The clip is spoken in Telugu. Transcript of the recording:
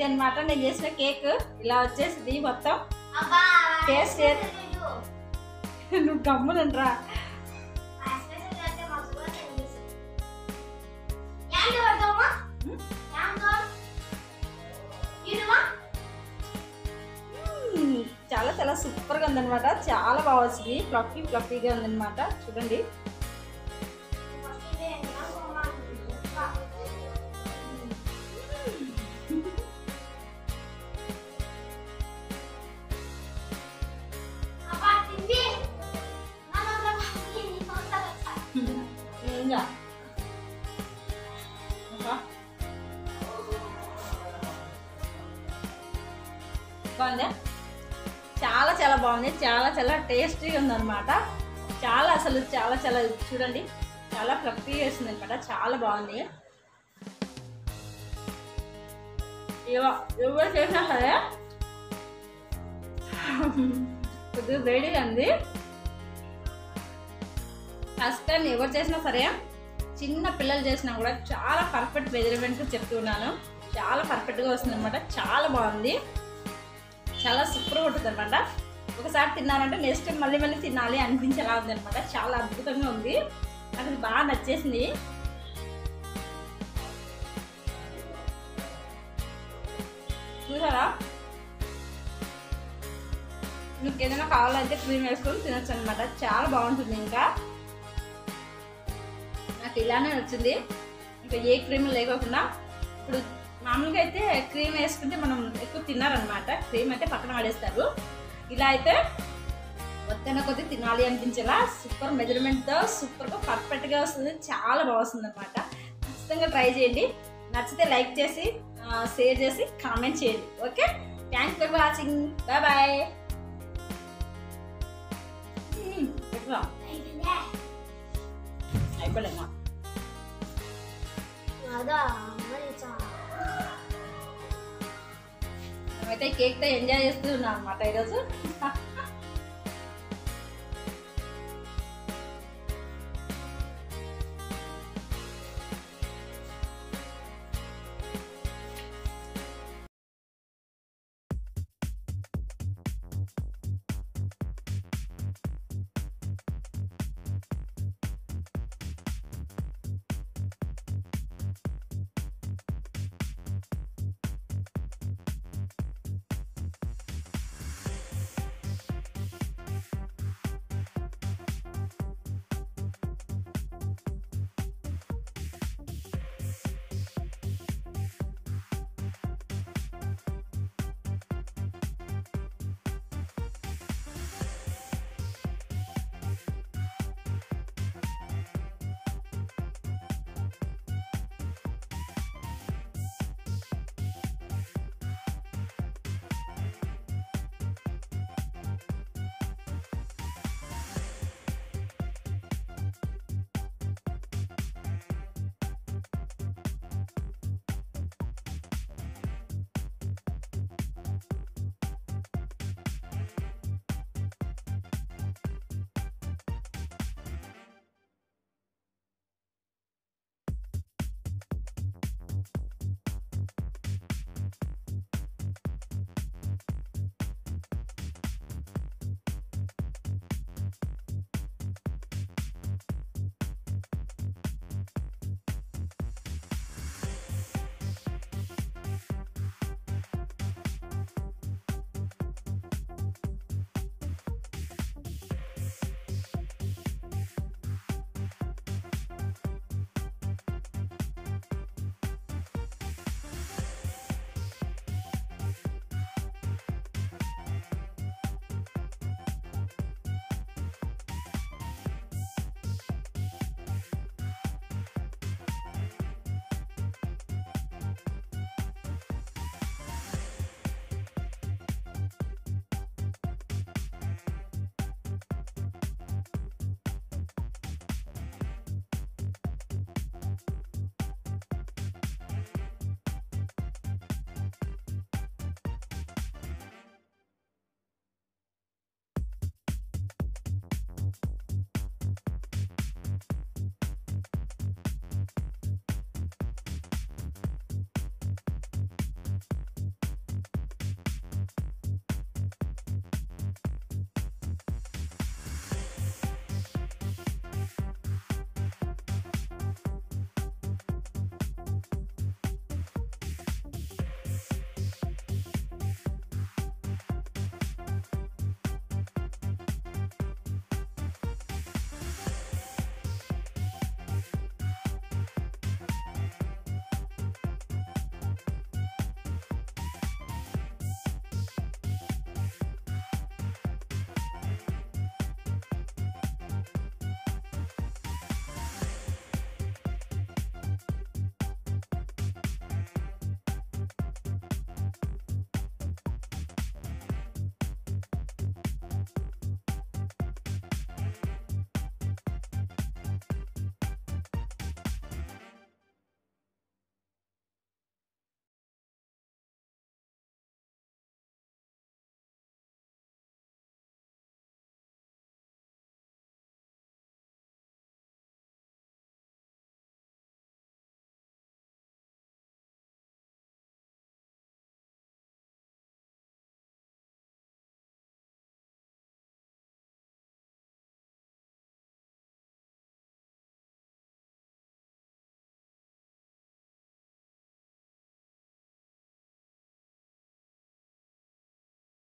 ఇది అన్నమాట నేను చేసిన కేక్ ఇలా వచ్చేసింది మొత్తం అబ్బా టేస్ట్ చేసి నువ్వు గమ్మునంట్రా మ్మ్. చాలా చాలా సూపర్గా ఉందన్నమాట చాలా బాగా వచ్చింది ఫ్లఫీ ఫ్లఫీగా ఉందన్నమాట చూడండి ఇంకా ఇంకా. బాగుందా చాలా చాలా బాగుంది చాలా చాలా టేస్టీగా ఉందన్నమాట చాలా అసలు చాలా చాలా చూడండి చాలా ఫ్లఫీ వేస్తుంది అనమాట చాలా బాగుంది ఎవ- ఎవరు చేసినా సరే కొద్దిగా వేడిగా ఉంది ఫస్ట్ టైం ఎవరు చేసినా సరే చిన్న పిల్లలు చేసినా కూడా చాలా పర్ఫెక్ట్ మెజర్మెంట్ చెప్తున్నాను చాలా పర్ఫెక్ట్గా వస్తుంది అనమాట చాలా బాగుంది చాలా సూపర్గా ఉంటుంది అనమాట ఒకసారి తిన్నారంటే నెక్స్ట్ టైం మళ్ళీ మళ్ళీ తినాలి అనిపించేలా ఉంది అనమాట చాలా అద్భుతంగా ఉంది నాకు ఇది బాగా నచ్చేసింది చూసారా మీకు ఏదైనా కావాలంటే క్రీమ్ వేసుకొని తినొచ్చు అనమాట చాలా బాగుంటుంది ఇంకా నాకు ఇలానే వచ్చింది ఇంకా ఏ క్రీమ్ లేకోకుండా ఇప్పుడు మామూలుగా అయితే క్రీమ్ వేసుకుంటే మనం ఎక్కువ తిన్నారనమాట క్రీమ్ అయితే పక్కన పడేస్తారు ఇలా అయితే వద్దన కొద్ది తినాలి అనిపించేలా సూపర్ మెజర్మెంట్తో సూపర్గా పర్ఫెక్ట్గా వస్తుంది చాలా బాగుంది అనమాట ఖచ్చితంగా ట్రై చేయండి నచ్చితే లైక్ చేసి షేర్ చేసి కామెంట్ చేయండి okay thanks for watching bye bye అయిపోలేమా మేమైతే కేక్తో ఎంజాయ్ చేస్తూ ఉన్నాం అనమాట ఈరోజు